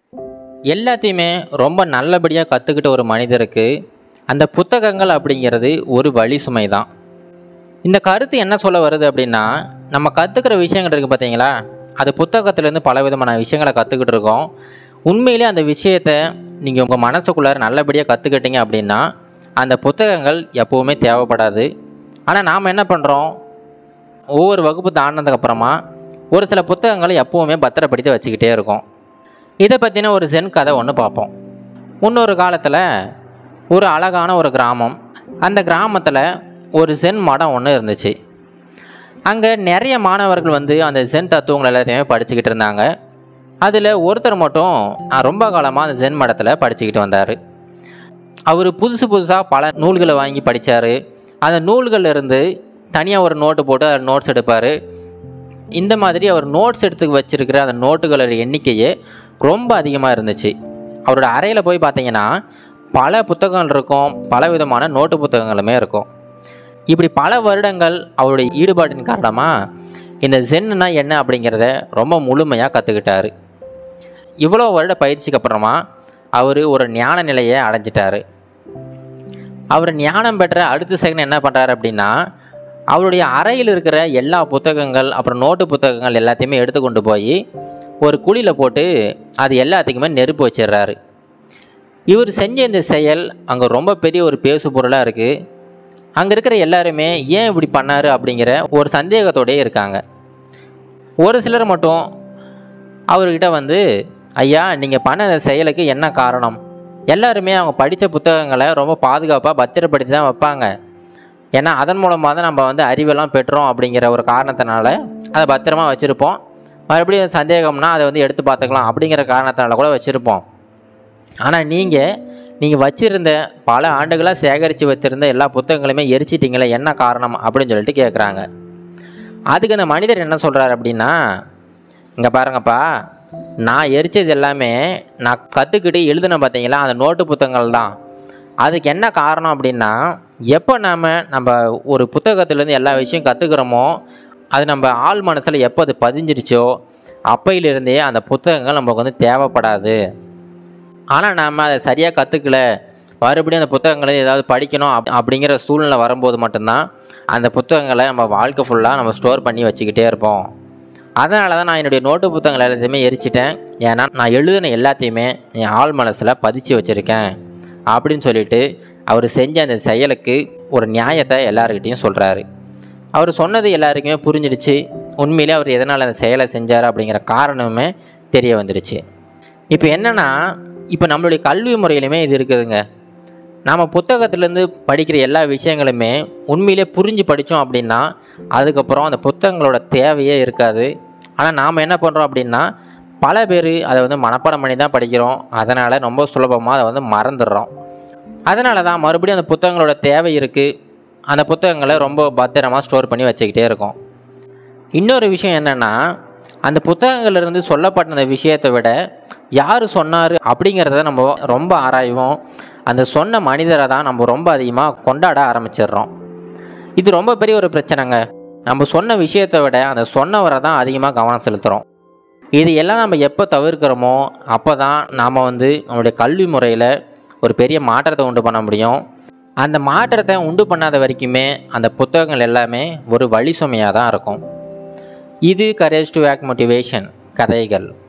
எல்லாத்தையுமே ரொம்ப நல்லபடியாக கற்றுக்கிட்ட ஒரு மனிதருக்கு அந்த புத்தகங்கள் அப்படிங்கிறது ஒரு வழி சுமை தான் இந்த கருத்து என்ன சொல்ல வருது அப்படின்னா நம்ம கற்றுக்கிற விஷயங்கள் இருக்குது பார்த்தீங்களா அது புத்தகத்துலேருந்து பல விதமான விஷயங்களை கற்றுக்கிட்டு இருக்கோம் உண்மையிலே அந்த விஷயத்தை நீங்கள் உங்கள் மனசுக்குள்ளார நல்லபடியாக கற்றுக்கிட்டீங்க அப்படின்னா அந்த புத்தகங்கள் எப்போவுமே தேவைப்படாது ஆனால் நாம் என்ன பண்ணுறோம் ஒவ்வொரு வகுப்பு தாண்டினதுக்கப்புறமா ஒரு சில புத்தகங்களை எப்போவுமே பத்திரப்படுத்தி வச்சுக்கிட்டே இருக்கோம் இதை பற்றின ஒரு ஜென் கதை ஒன்று பார்ப்போம் முன்னொரு காலத்தில் ஒரு அழகான ஒரு கிராமம் அந்த கிராமத்தில் ஒரு ஜென் மடம் ஒன்று இருந்துச்சு அங்கே நிறைய மாணவர்கள் வந்து அந்த ஜென் தத்துவங்கள் எல்லாத்தையுமே படிச்சுக்கிட்டு இருந்தாங்க அதில் ஒருத்தர் மட்டும் அஹ், ரொம்ப காலமாக அந்த ஜென் மடத்தில் படிச்சுக்கிட்டு வந்தார் அவர் புதுசு புதுசாக பல நூல்களை வாங்கி படித்தார் அந்த நூல்கள்ல இருந்து தனியாக ஒரு நோட்டு போட்டு அதில் நோட்ஸ் எடுப்பார் இந்த மாதிரி அவர் நோட்ஸ் எடுத்து வச்சிருக்கிற அந்த நோட்டுகளோட எண்ணிக்கையே ரொம்ப அதிகமாக இருந்துச்சு அவரோட அறையில் போய் பார்த்தீங்கன்னா பல புத்தகங்கள் இருக்கும் பல விதமான நோட்டு புத்தகங்களுமே இருக்கும் இப்படி பல வருடங்கள் அவருடைய ஈடுபாட்டின் காரணமாக இந்த ஜென்னுனா என்ன அப்படிங்கிறத ரொம்ப முழுமையாக கற்றுக்கிட்டாரு இவ்வளோ வருட பயிற்சிக்கு அப்புறமா அவர் ஒரு ஞான நிலையை அடைஞ்சிட்டாரு அவர் ஞானம் பெற்ற அடுத்த செகண்ட் என்ன பண்ணுறாரு அப்படின்னா அவருடைய அறையில் இருக்கிற எல்லா புத்தகங்கள் அப்புறம் நோட்டு புத்தகங்கள் எல்லாத்தையுமே எடுத்து கொண்டு போய் ஒரு குழியில் போட்டு அது எல்லாத்துக்குமே நெருப்பு வச்சிடுறாரு இவர் செஞ்ச இந்த செயல் அங்கே ரொம்ப பெரிய ஒரு பேசு பொருளாக இருக்குது அங்கே இருக்கிற எல்லாருமே ஏன் இப்படி பண்ணாரு அப்படிங்கிற ஒரு சந்தேகத்தோடயே இருக்காங்க ஒரு சிலர் மட்டும் அவர்கிட்ட வந்து ஐயா நீங்கள் பண்ண இந்த செயலுக்கு என்ன காரணம் எல்லாருமே அவங்க படித்த புத்தகங்களை ரொம்ப பாதுகாப்பாக பத்திரப்படுத்தி தான் வைப்பாங்க ஏன்னா அதன் மூலமாக தான் நம்ம வந்து அறிவெல்லாம் பெற்றோம் அப்படிங்கிற ஒரு காரணத்தினால அதை பத்திரமா வச்சுருப்போம் மறுபடியும் சந்தேகம்னா அதை வந்து எடுத்து பார்த்துக்கலாம் அப்படிங்கிற காரணத்தினால கூட வச்சுருப்போம் ஆனால் நீங்கள் நீங்கள் வச்சுருந்த பல ஆண்டுகளாக சேகரித்து வச்சுருந்த எல்லா புத்தகங்களையுமே எரிச்சிட்டிங்களே என்ன காரணம் அப்படின்னு சொல்லிட்டு கேட்குறாங்க அதுக்கு அந்த மனிதர் என்ன சொல்கிறாரு அப்படின்னா இங்கே பாருங்கப்பா நான் எரிச்சது எல்லாமே நான் கற்றுக்கிட்டு எழுதுன பார்த்தீங்களா அந்த நோட்டு புத்தகங்கள் தான் அதுக்கு என்ன காரணம் அப்படின்னா எப்போ நாம் நம்ம ஒரு புத்தகத்துலேருந்து எல்லா விஷயம் கற்றுக்குறோமோ அது நம்ம ஆள் மனசில் எப்போ அது பதிஞ்சிருச்சோ அப்பையிலிருந்தே அந்த புத்தகங்கள் நமக்கு வந்து தேவைப்படாது ஆனால் நாம் அதை சரியாக கற்றுக்கல மறுபடியும் அந்த புத்தகங்களை ஏதாவது படிக்கணும் அப் அப்படிங்கிற சூழ்நிலை வரும்போது மட்டும்தான் அந்த புத்தகங்களை நம்ம வாழ்க்கை ஃபுல்லாக நம்ம ஸ்டோர் பண்ணி வச்சுக்கிட்டே இருப்போம் அதனால தான் நான் என்னுடைய நோட்டு புத்தகங்கள் எல்லாத்தையுமே எரிச்சிட்டேன் ஏன்னா நான் எழுதின எல்லாத்தையுமே என் ஆள் மனசில் பதிச்சு வச்சுருக்கேன் அப்படின்னு சொல்லிட்டு அவர் செஞ்ச அந்த செயலுக்கு ஒரு நியாயத்தை எல்லாருக்கிட்டேயும் சொல்கிறாரு அவர் சொன்னது எல்லாருக்குமே புரிஞ்சிடுச்சு உண்மையிலே அவர் எதனால் அந்த செயலை செஞ்சார் அப்படிங்கிற காரணமே தெரிய வந்துடுச்சு இப்போ என்னென்னா இப்போ நம்மளுடைய கல்வி முறையிலுமே இது இருக்குதுங்க நாம் புத்தகத்திலேருந்து படிக்கிற எல்லா விஷயங்களுமே உண்மையிலே புரிஞ்சு படித்தோம் அப்படின்னா அதுக்கப்புறம் அந்த புத்தகங்களோட தேவையே இருக்காது ஆனால் நாம் என்ன பண்ணுறோம் அப்படின்னா பல பேர் அதை வந்து மனப்பாடம் பண்ணி தான் படிக்கிறோம் அதனால் ரொம்ப சுலபமாக அதை வந்து மறந்துடுறோம் அதனால தான் மறுபடியும் அந்த புத்தகங்களோட தேவை இருக்குது அந்த புத்தகங்களை ரொம்ப பத்திரமா ஸ்டோர் பண்ணி வச்சுக்கிட்டே இருக்கோம் இன்னொரு விஷயம் என்னென்னா அந்த புத்தகங்கள்லேருந்து சொல்லப்பட்ட அந்த விஷயத்தை விட யார் சொன்னார் அப்படிங்கிறத நம்ம ரொம்ப ஆராய்வோம் அந்த சொன்ன மனிதரை தான் நம்ம ரொம்ப அதிகமாக கொண்டாட ஆரம்பிச்சிடுறோம் இது ரொம்ப பெரிய ஒரு பிரச்சனைங்க நம்ம சொன்ன விஷயத்தை விட அந்த சொன்னவரை தான் அதிகமாக கவனம் செலுத்துகிறோம் இது எல்லாம் நம்ம எப்போ தவிர்க்கிறோமோ அப்போ தான் நாம் வந்து நம்மளுடைய கல்வி முறையில் ஒரு பெரிய மாற்றத்தை உண்டு பண்ண முடியும் அந்த மாற்றத்தை உண்டு பண்ணாத வரைக்குமே அந்த புத்தகங்கள் எல்லாமே ஒரு வழி சுமையாக தான் இருக்கும் இது கரேஜ் டு ஆக் மோட்டிவேஷன் கதைகள்